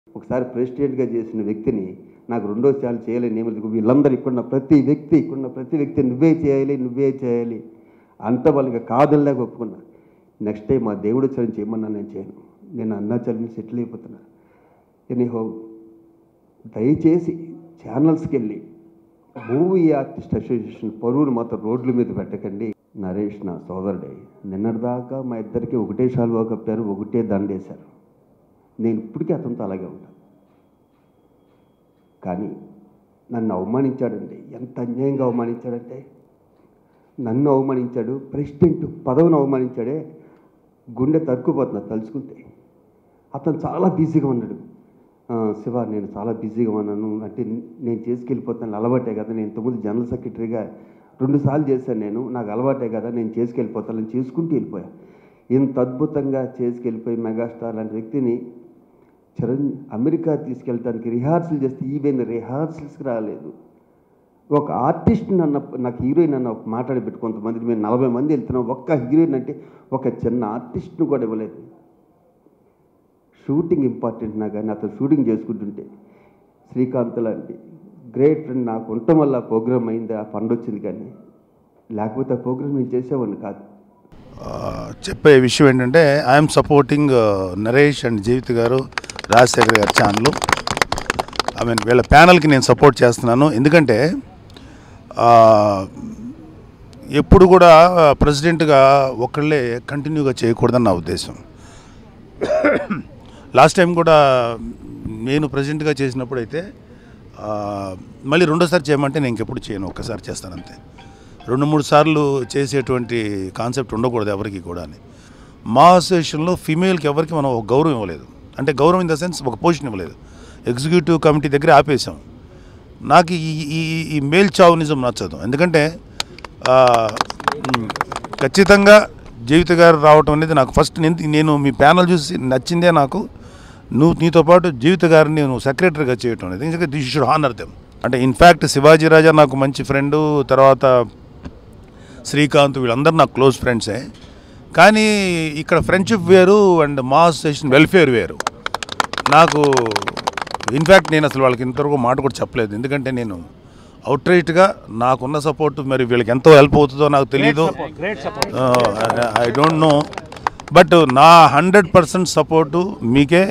ఒకసారి ప్రెసిడెంట్గా చేసిన వ్యక్తిని నాకు రెండోసారి చేయలేని నియమాలు వీళ్ళందరూ ఇక్కడున్న ప్రతి వ్యక్తి ఇక్కడున్న ప్రతి వ్యక్తి నువ్వే చేయాలి నువ్వే చేయాలి అంత వాళ్ళకి కాదల్లాగా ఒప్పుకున్నా నెక్స్ట్ టైం మా దేవుడు చరణ్ చేయమన్నా నేను చేయను నేను అన్నాచలని సెటిల్ అయిపోతున్నా ఎనీహో దయచేసి ఛానల్స్కి వెళ్ళి మూవీ ఆర్టిస్ట్ అసోసియేషన్ పరువులు మాత్రం రోడ్ల మీద పెట్టకండి నరేష్ నా సోదరుడే నిన్నటిదాకా మా ఇద్దరికి ఒకటే షాల్వా కప్పారు ఒకటే దండేశారు నేను ఇప్పటికీ అతనితో అలాగే ఉంటాను కానీ నన్ను అవమానించాడండి ఎంత అన్యాయంగా అవమానించాడంటే నన్ను అవమానించాడు ప్రెసిడెంట్ పదవిని అవమానించాడే గుండె తరుక్కుపోతున్నా తలుచుకుంటే అతను చాలా బిజీగా ఉన్నాడు "ఆ, శివ నేను చాలా బిజీగా ఉన్నాను అంటే నేను చేసుకెళ్ళిపోతాను అలవాటే కదా నేను ఇంతకుముందు జనరల్ సెక్రటరీగా రెండు సార్లు చేశాను నేను నాకు అలవాటే కదా నేను చేసుకెళ్ళిపోతాను నేను చేసుకుంటూ వెళ్ళిపోయా ఇంత అద్భుతంగా చేసుకెళ్ళిపోయి మెగాస్టార్ లాంటి వ్యక్తిని చిరణ్ అమెరికా తీసుకెళ్ళడానికి రిహార్సల్ చేస్తే ఈవెన్ రిహార్సల్స్కి రాలేదు ఒక ఆర్టిస్ట్ నన్న నాకు హీరోయిన్ అన్న ఒక మాట్లాడి పెట్టి కొంతమంది మేము నలభై మంది వెళ్తున్నాం ఒక్క హీరోయిన్ అంటే ఒక చిన్న ఆర్టిస్ట్ను కూడా ఇవ్వలేదు షూటింగ్ ఇంపార్టెంట్ నా కానీ అతను షూటింగ్ చేసుకుంటుంటే శ్రీకాంత్ లాంటి గ్రేట్ ఫ్రెండ్ నాకు ఉండటం వల్ల ప్రోగ్రామ్ అయింది ఆ ఫండ్ వచ్చింది కానీ లేకపోతే ఆ ప్రోగ్రామ్ నేను చేసేవాడిని కాదు ఆ, చెప్పే విషయం ఏంటంటే I'm supporting Naresh and Jeevith గారు రాజశేఖర్ గారి ఛానల్ ఐ మీన్ వీళ్ళ ప్యానల్కి నేను సపోర్ట్ చేస్తున్నాను ఎందుకంటే ఆ, ఎప్పుడు కూడా ప్రెసిడెంట్గా ఒకళ్ళే కంటిన్యూగా చేయకూడదని నా ఉద్దేశం లాస్ట్ టైం కూడా నేను ప్రెసిడెంట్గా చేసినప్పుడు అయితే ఆ, మళ్ళీ రెండోసారి చేయమంటే నేను ఇంకెప్పుడు చేయను ఒక్కసారి చేస్తాను అంతే రెండు మూడు సార్లు చేసేటువంటి కాన్సెప్ట్ ఉండకూడదు ఎవరికి కూడా అని మా అసోసియేషన్లో ఫీమేల్కి ఎవరికి మనం ఒక గౌరవం ఇవ్వలేదు అంటే గౌరవం ఇన్ ద సెన్స్ ఒక పొజిషన్ ఇవ్వలేదు ఎగ్జిక్యూటివ్ కమిటీ దగ్గర ఆపేసాం నాకు ఈ ఈ ఈ మేల్ చావునిజం నచ్చదు ఎందుకంటే ఆ, మ్, ఖచ్చితంగా జీవిత గారు రావటం అనేది నాకు ఫస్ట్ నేను నేను మీ ప్యానల్ చూసి నచ్చిందే నాకు నువ్వు నీతో పాటు జీవిత గారిని నువ్వు సెక్రటరీగా చేయటం అనేది ఎందుకంటే దిస్ షుడ్ హానర్ దెమ్ అంటే ఇన్ఫ్యాక్ట్ శివాజీ రాజా నాకు మంచి ఫ్రెండు తర్వాత శ్రీకాంత్ వీళ్ళందరూ నాకు క్లోజ్ ఫ్రెండ్సే కానీ ఇక్కడ ఫ్రెండ్షిప్ వేరు అండ్ మా అసోసియేషన్ వెల్ఫేర్ వేరు నాకు ఇన్ఫ్యాక్ట్ నేను అసలు వాళ్ళకి ఇంతవరకు మాట కూడా చెప్పలేదు ఎందుకంటే నేను అవుట్ రైట్గా నాకున్న సపోర్ట్ మరి వీళ్ళకి ఎంతో హెల్ప్ అవుతుందో నాకు తెలియదు ఐ డోంట్ నో బట్ నా హండ్రెడ్ పర్సెంట్ సపోర్టు మీకే